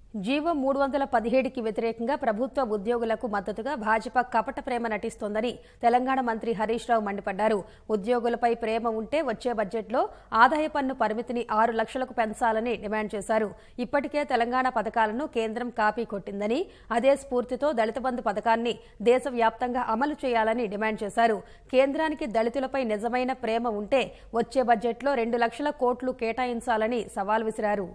GO మూడు వందల పదిహేడుకి వ్యతిరేకంగా ప్రభుత్వ ఉద్యోగులకు మద్దతుగా భాజపా కపట ప్రేమ నటిస్తోందని తెలంగాణ మంత్రి హరీష్ రావు మండిపడ్డారు ఉద్యోగులపై ప్రేమ ఉంటే వచ్చే బడ్జెట్లో ఆదాయ పన్ను పరిమితిని ఆరు లక్షలకు పెంచాలని డిమాండ్ చేశారు ఇప్పటికే తెలంగాణ పథకాలను కేంద్రం కాపీ కొట్టిందని అదే స్ఫూర్తితో దళిత బంధు పథకాన్ని దేశవ్యాప్తంగా అమలు చేయాలని డిమాండ్ చేశారు కేంద్రానికి దళితులపై నిజమైన ప్రేమ ఉంటే వచ్చే బడ్జెట్లో రెండు లక్షల కోట్లు కేటాయించాలని సవాల్ విసిరారు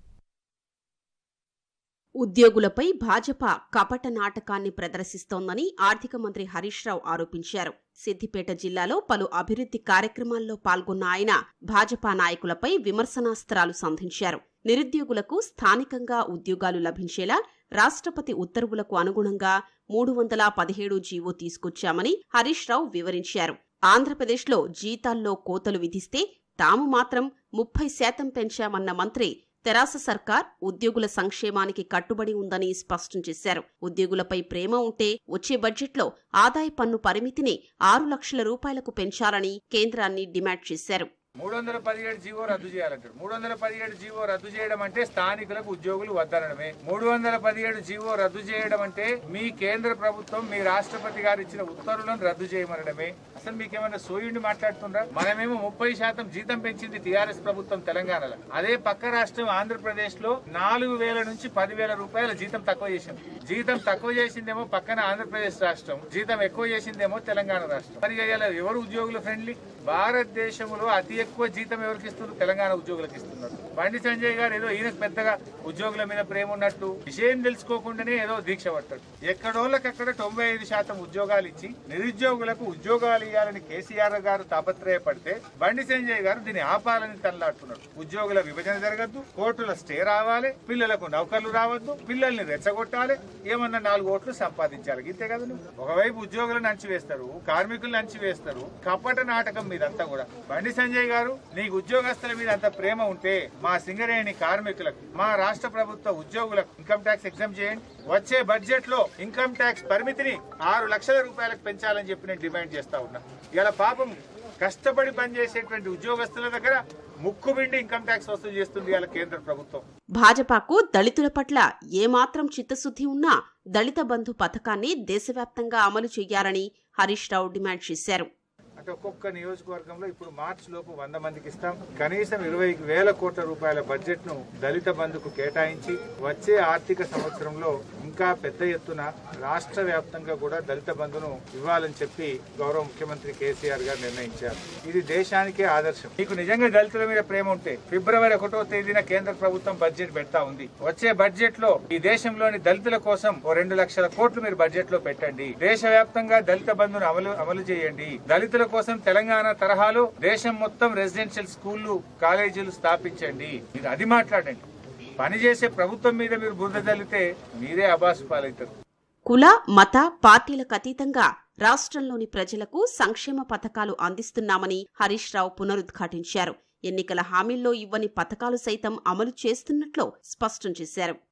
ఉద్యోగులపై భాజపా కపట నాటకాన్ని ప్రదర్శిస్తోందని ఆర్థిక మంత్రి హరీష్ రావు ఆరోపించారు సిద్దిపేట జిల్లాలో పలు అభివృద్ధి కార్యక్రమాల్లో పాల్గొన్న ఆయన భాజపా నాయకులపై విమర్శనాస్త్రాలు సంధించారు నిరుద్యోగులకు స్థానికంగా ఉద్యోగాలు లభించేలా రాష్ట్రపతి ఉత్తర్వులకు అనుగుణంగా మూడు వందల పదిహేడు జీవో తీసుకొచ్చామని హరీష్ రావు వివరించారు ఆంధ్రప్రదేశ్లో జీతాల్లో కోతలు విధిస్తే తాము మాత్రం ముప్పై శాతం పెంచామన్న మంత్రి తెరాస సర్కార్ ఉద్యోగుల సంక్షేమానికి కట్టుబడి ఉందని స్పష్టం చేశారు ఉద్యోగులపై ప్రేమ ఉంటే వచ్చే బడ్జెట్లో ఆదాయ పన్ను పరిమితిని ఆరు లక్షల రూపాయలకు పెంచాలని కేంద్రాన్ని డిమాండ్ చేశారు మూడు వందల పదిహేడు జీవో రద్దు చేయాలంటారు మూడు వందల పదిహేడు జీవో రద్దు చేయడం అంటే స్థానికులకు ఉద్యోగులు వద్దనడమే మూడు వందల పదిహేడు జీవో రద్దు చేయడం అంటే మీ కేంద్ర ప్రభుత్వం మీ రాష్ట్రపతి గారు ఇచ్చిన ఉత్తర్వులను రద్దు చేయమనడమే అసలు మీకేమైనా సోయుండి మాట్లాడుతుండ్రా మనమేమో ముప్పై శాతం జీతం పెంచింది టీఆర్ఎస్ ప్రభుత్వం తెలంగాణలో అదే పక్క రాష్ట్రం ఆంధ్రప్రదేశ్ లో నాలుగు వేల నుంచి పదివేల రూపాయల జీతం తక్కువ చేసింది జీతం తక్కువ చేసిందేమో పక్కన ఆంధ్రప్రదేశ్ రాష్ట్రం జీతం ఎక్కువ చేసిందేమో తెలంగాణ రాష్ట్రం మరి ఇవాళ ఎవరు ఉద్యోగులు ఫ్రెండ్లీ భారతదేశంలో అతి ఎక్కువ జీతం ఎవరికి ఇస్తున్నారు తెలంగాణ ఉద్యోగులకు ఇస్తున్నారు బండి సంజయ్ గారు ఏదో ఈయనకు పెద్దగా ఉద్యోగుల మీద ప్రేమ ఉన్నట్టు విషయం తెలుసుకోకుండానే ఏదో దీక్ష పట్టాడు ఎక్కడోళ్ళకక్కడ తొంభై ఐదు శాతం ఉద్యోగాలు ఇచ్చి నిరుద్యోగులకు ఉద్యోగాలు ఇవ్వాలని కేసీఆర్ గారు తాపత్రయపడితే బండి సంజయ్ గారు దీన్ని ఆపాలని తనలాడుతున్నాడు ఉద్యోగుల విభజన జరగద్దు కోర్టుల స్టే రావాలి పిల్లలకు నౌకర్లు రావద్దు పిల్లల్ని రెచ్చగొట్టాలి ఏమన్నా నాలుగు ఓట్లు సంపాదించాలి ఇంతే కదా నువ్వు ఒకవైపు ఉద్యోగులను అంచివేస్తారు కార్మికులను అంచివేస్తారు కపట నాటకం మీదంతా కూడా బండి సంజయ్ గారు నీకు ఉద్యోగస్తుల మీద అంత ప్రేమ ఉంటే మా సింగరేణి కార్మికులకు మా రాష్ట్ర ప్రభుత్వ ఉద్యోగులకు ఇన్కమ్ ట్యాక్స్ ఎగ్జామ్ చేయండి వచ్చే బడ్జెట్ లో ఇన్కమ్ ట్యాక్స్ పరిమితిని ఆరు లక్షల రూపాయలకు పెంచాలని చెప్పి నేను డిమాండ్ చేస్తా ఉన్నా ఇలా పాపం కష్టపడి పనిచేసేటువంటి ఉద్యోగస్తుల దగ్గర ముక్కుబిండి ఇన్కమ్ ట్యాక్స్ వసూలు చేస్తుంది ఇవాళ కేంద్ర ప్రభుత్వం భాజపాకు దళితుల పట్ల ఏమాత్రం చిత్తశుద్ధి ఉన్నా దళిత బంధు పథకాన్ని దేశవ్యాప్తంగా అమలు చేయాలని హరీష్ రావు డిమాండ్ చేశారు అంటే ఒక్కొక్క నియోజకవర్గంలో ఇప్పుడు మార్చి లోపు వంద మందికి ఇస్తాం కనీసం ఇరవై వేల కోట్ల రూపాయల బడ్జెట్ ను దళిత బంధుకు కేటాయించి వచ్చే ఆర్థిక సంవత్సరంలో ఇంకా పెద్ద ఎత్తున రాష్ట్ర వ్యాప్తంగా కూడా దళిత బంధును ఇవ్వాలని చెప్పి గౌరవ ముఖ్యమంత్రి కేసీఆర్ గారు నిర్ణయించారు ఇది దేశానికే ఆదర్శం మీకు నిజంగా దళితుల మీద ప్రేమ ఉంటే ఫిబ్రవరి ఒకటో తేదీన కేంద్ర ప్రభుత్వం బడ్జెట్ పెడతా ఉంది వచ్చే బడ్జెట్ లో ఈ దేశంలోని దళితుల కోసం ఓ రెండు లక్షల కోట్లు మీరు బడ్జెట్ లో పెట్టండి దేశవ్యాప్తంగా దళిత బంధును అమలు అమలు చేయండి దళితుల కోసం తెలంగాణ తరహాలో దేశం మొత్తం రెసిడెన్షియల్ స్కూళ్లు కాలేజీలు స్థాపించండి మీరు అది మాట్లాడండి పనిచేసే ప్రభుత్వం మీద మీరు బురద తల్లితే మీరే అబాసు పాలవుతారు కుల మత పార్టీలకు అతీతంగా రాష్ట్రంలోని ప్రజలకు సంక్షేమ పథకాలు అందిస్తున్నామని హరీష్ రావు పునరుద్ఘాటించారు ఎన్నికల హామీల్లో ఇవ్వని పథకాలు సైతం అమలు చేస్తున్నట్లు స్పష్టం చేశారు